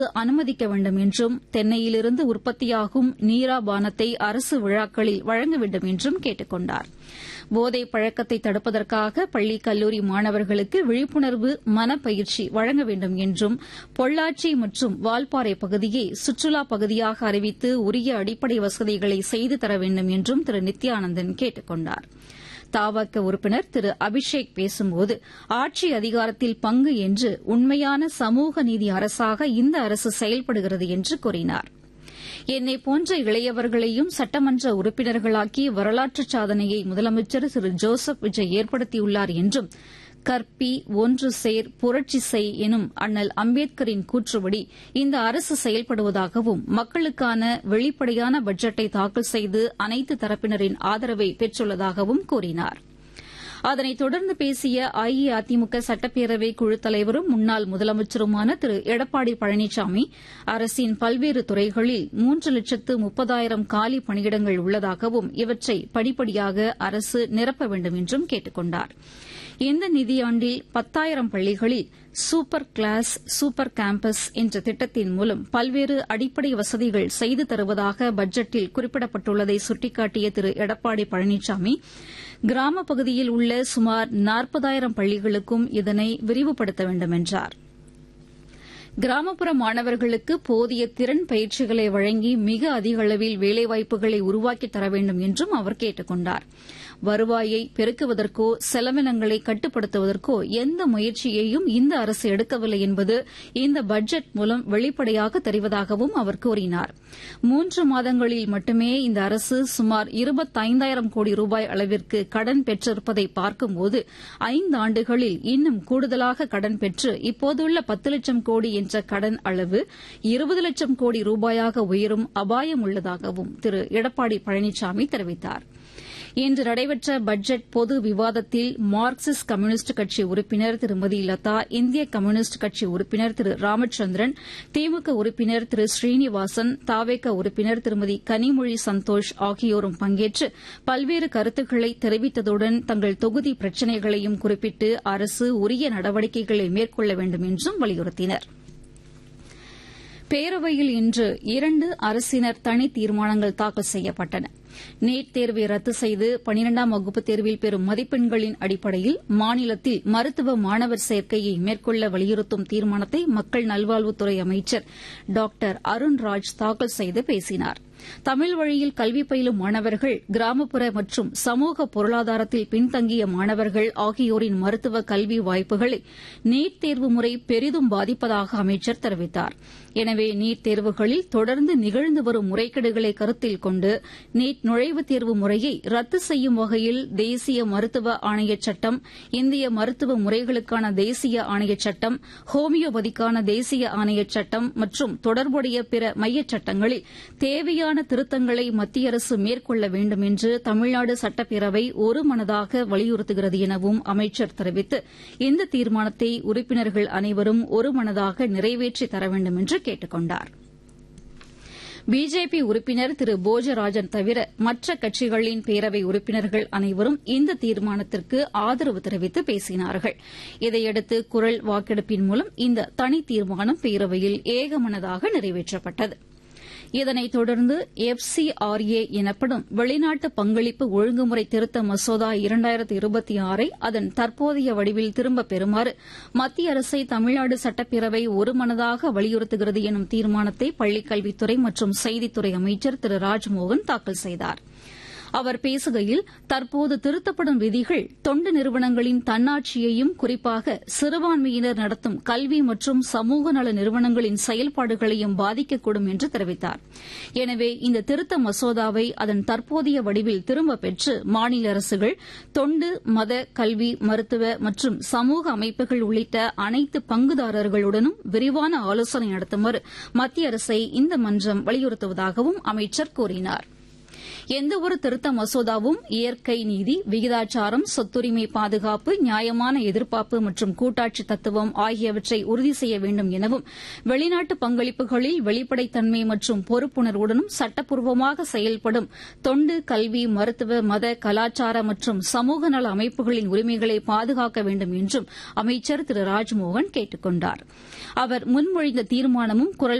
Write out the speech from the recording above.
அனுமதிக்க வேண்டும் என்றும் தென்னையிலிருந்து உற்பத்தியாகும் நீரா பானத்தை அரசு விழாக்களில் வழங்க வேண்டும் என்றும் கேட்டுக் கொண்டார் போதை பழக்கத்தை தடுப்பதற்காக பள்ளி கல்லூரி மாணவர்களுக்கு விழிப்புணர்வு மனப்பயிற்சி வழங்க வேண்டும் என்றும் பொள்ளாச்சி மற்றும் வால்பாறை பகுதியை சுற்றுலா பகுதியாக அறிவித்து உரிய அடிப்படை வசதிகளை செய்து தர வேண்டும் என்றும் திரு நித்யானந்தன் கேட்டுக் கொண்டாா் தாவக உறுப்பினர் திரு அபிஷேக் பேசும்போது ஆட்சி அதிகாரத்தில் பங்கு என்று உண்மையான சமூக நீதி அரசாக இந்த அரசு செயல்படுகிறது என்று கூறினார் என்னை போன்ற இளையவர்களையும் சட்டமன்ற உறுப்பினர்களாக்கி வரலாற்று சாதனையை முதலமைச்சர் திரு ஜோசப் விஜய் ஏற்படுத்தியுள்ளார் என்றும் கற்பி ஒன்று சேர் புரட்சி செய் எனும் அண்ணல் அம்பேத்கரின் கூற்றுப்படி இந்த அரசு செயல்படுவதாகவும் மக்களுக்கான வெளிப்படையான பட்ஜெட்டை தாக்கல் செய்து அனைத்து தரப்பினரின் ஆதரவை பெற்றுள்ளதாகவும் கூறினார் அதனைத் தொடர்ந்து பேசிய அஇஅதிமுக சட்டப்பேரவை குழுத் தலைவரும் முன்னாள் முதலமைச்சருமான திரு எடப்பாடி பழனிசாமி அரசின் பல்வேறு துறைகளில் மூன்று லட்சத்து முப்பதாயிரம் காலி பணியிடங்கள் உள்ளதாகவும் இவற்றை படிப்படியாக அரசு நிரப்ப வேண்டும் என்றும் கேட்டுக் கொண்டாா் இந்த நிதியாண்டில் பத்தாயிரம் பள்ளிகளில் சூப்பர் கிளாஸ் சூப்பர் கேம்பஸ் என்ற திட்டத்தின் மூலம் பல்வேறு அடிப்படை வசதிகள் செய்து தருவதாக பட்ஜெட்டில் குறிப்பிடப்பட்டுள்ளதை சுட்டிக்காட்டிய திரு எடப்பாடி பழனிசாமி கிராமப் பகுதியில் உள்ள சுமார் நாற்பதாயிரம் பள்ளிகளுக்கும் இதனை விரிவுபடுத்த வேண்டும் என்றார் கிராமப்புற மாணவர்களுக்கு போதிய திறன் பயிற்சிகளை வழங்கி மிக அதிக அளவில் வேலைவாய்ப்புகளை உருவாக்கித் தர வேண்டும் என்றும் அவர் கேட்டுக் கொண்டார் வருவாயை பெருக்குவதற்கோ செலவினங்களை கட்டுப்படுத்துவதற்கோ எந்த முயற்சியையும் இந்த அரசு எடுக்கவில்லை என்பது இந்த பட்ஜெட் மூலம் வெளிப்படையாக தெரிவதாகவும் அவர் கூறினார் மூன்று மாதங்களில் மட்டுமே இந்த அரசு சுமார் இருபத்தைந்தாயிரம் கோடி ரூபாய் அளவிற்கு கடன் பெற்றிருப்பதை பார்க்கும்போது ஐந்து ஆண்டுகளில் இன்னும் கூடுதலாக கடன் பெற்று இப்போதுள்ள பத்து லட்சம் கோடி என்ற கடன் அளவு இருபது லட்சம் கோடி ரூபாயாக உயரும் அபாயம் உள்ளதாகவும் திரு எடப்பாடி பழனிசாமி தெரிவித்தாா் இன்று நடைபெற்ற பட்ஜெட் பொது விவாதத்தில் மார்க்சிஸ்ட் கம்யூனிஸ்ட் கட்சி உறுப்பினர் திருமதி லதா இந்திய கம்யூனிஸ்ட் கட்சி உறுப்பினர் திரு ராமச்சந்திரன் திமுக உறுப்பினர் திரு ஸ்ரீனிவாசன் தாவேக உறுப்பினர் திருமதி கனிமொழி சந்தோஷ் ஆகியோரும் பங்கேற்று பல்வேறு கருத்துக்களை தெரிவித்ததுடன் தங்கள் தொகுதி பிரச்சினைகளையும் குறிப்பிட்டு அரசு உரிய நடவடிக்கைகளை மேற்கொள்ள வேண்டும் என்றும் வலியுறுத்தினா் பேரவையில் இன்று இரண்டு அரசினர் தனி தீர்மானங்கள் தாக்கல் செய்யப்பட்டன நீட் தேர்வை ரத்து செய்து பனிரெண்டாம் வகுப்பு தேர்வில் பெறும் மதிப்பெண்களின் அடிப்படையில் மாநிலத்தில் மருத்துவ மாணவர் சேர்க்கையை மேற்கொள்ள வலியுறுத்தும் தீர்மானத்தை மக்கள் நல்வாழ்வுத்துறை அமைச்சர் டாக்டர் அருண்ராஜ் தாக்கல் செய்து பேசினார் தமிழ் வழியில் கல்வி பயிலும் மாணவர்கள் கிராமப்புற மற்றும் சமூக பொருளாதாரத்தில் பின்தங்கிய மாணவர்கள் ஆகியோரின் மருத்துவ கல்வி வாய்ப்புகளை நீட் தேர்வு முறை பெரிதும் பாதிப்பதாக அமைச்சர் தெரிவித்தார் எனவே நீட் தேர்வுகளில் தொடர்ந்து நிகழ்ந்து வரும் முறைகேடுகளை கருத்தில் கொண்டு நீட் நுழைவுத் தேர்வு முறையை ரத்து செய்யும் வகையில் தேசிய மருத்துவ ஆணையச் சட்டம் இந்திய மருத்துவ முறைகளுக்கான தேசிய ஆணையச் சட்டம் ஹோமியோபதிக்கான தேசிய ஆணையச் சட்டம் மற்றும் தொடர்புடைய பிற மையச் சட்டங்களில் தேவையான திருத்தங்களை மத்திய அரசு மேற்கொள்ள வேண்டும் என்று தமிழ்நாடு சட்டப்பேரவை ஒருமனதாக வலியுறுத்துகிறது எனவும் அமைச்சர் தெரிவித்து இந்த தீர்மானத்தை உறுப்பினர்கள் அனைவரும் ஒருமனதாக நிறைவேற்றி தர வேண்டும் என்று கேட்டுக் கொண்டாா் பிஜேபி உறுப்பினர் திரு போஜராஜன் தவிர மற்ற கட்சிகளின் பேரவை உறுப்பினர்கள் அனைவரும் இந்த தீர்மானத்திற்கு ஆதரவு தெரிவித்து பேசினார்கள் இதையடுத்து குரல் வாக்கெடுப்பின் மூலம் இந்த தனி தீர்மானம் பேரவையில் ஏகமனதாக நிறைவேற்றப்பட்டது இதனைத் தொடர்ந்து எஃப் சி ஆர் ஏ எனப்படும் வெளிநாட்டு பங்களிப்பு ஒழுங்குமுறை திருத்த மசோதா இரண்டாயிரத்து இருபத்தி ஆறை அதன் தற்போதைய வடிவில் திரும்பப் பெறுமாறு மத்திய அரசை தமிழ்நாடு சட்டப்பேரவை ஒருமனதாக வலியுறுத்துகிறது எனும் தீர்மானத்தை பள்ளிக்கல்வித்துறை மற்றும் செய்தித்துறை அமைச்சர் திரு ராஜ்மோகன் தாக்கல் செய்தாா் அவர் பேசுகையில் தற்போது திருத்தப்படும் விதிகள் தொண்டு நிறுவனங்களின் தன்னாட்சியையும் குறிப்பாக சிறுபான்மையினர் நடத்தும் கல்வி மற்றும் சமூக நல நிறுவனங்களின் செயல்பாடுகளையும் பாதிக்கக்கூடும் என்று தெரிவித்தார் எனவே இந்த திருத்த மசோதாவை அதன் தற்போதைய வடிவில் திரும்பப் பெற்று மாநில அரசுகள் தொண்டு மத கல்வி மருத்துவ மற்றும் சமூக அமைப்புகள் உள்ளிட்ட அனைத்து பங்குதாரர்களுடனும் விரிவான ஆலோசனை நடத்துமாறு மத்திய அரசை இந்த மன்றம் வலியுறுத்துவதாகவும் அமைச்சர் கூறினாா் எந்தவொரு திருத்த மசோதாவும் இயற்கை நீதி விகிதாச்சாரம் சொத்துரிமை பாதுகாப்பு நியாயமான எதிர்பார்ப்பு மற்றும் கூட்டாட்சி தத்துவம் ஆகியவற்றை உறுதி செய்ய வேண்டும் எனவும் வெளிநாட்டு பங்களிப்புகளில் வெளிப்படைத்தன்மை மற்றும் பொறுப்புணர்வுடனும் சட்டப்பூர்வமாக செயல்படும் தொண்டு கல்வி மருத்துவ மத கலாச்சார மற்றும் சமூக நல அமைப்புகளின் உரிமைகளை பாதுகாக்க வேண்டும் என்றும் அமைச்சர் திரு ராஜ்மோகன் கேட்டுக் கொண்டார் அவர் முன்மொழிந்த தீர்மானமும் குரல்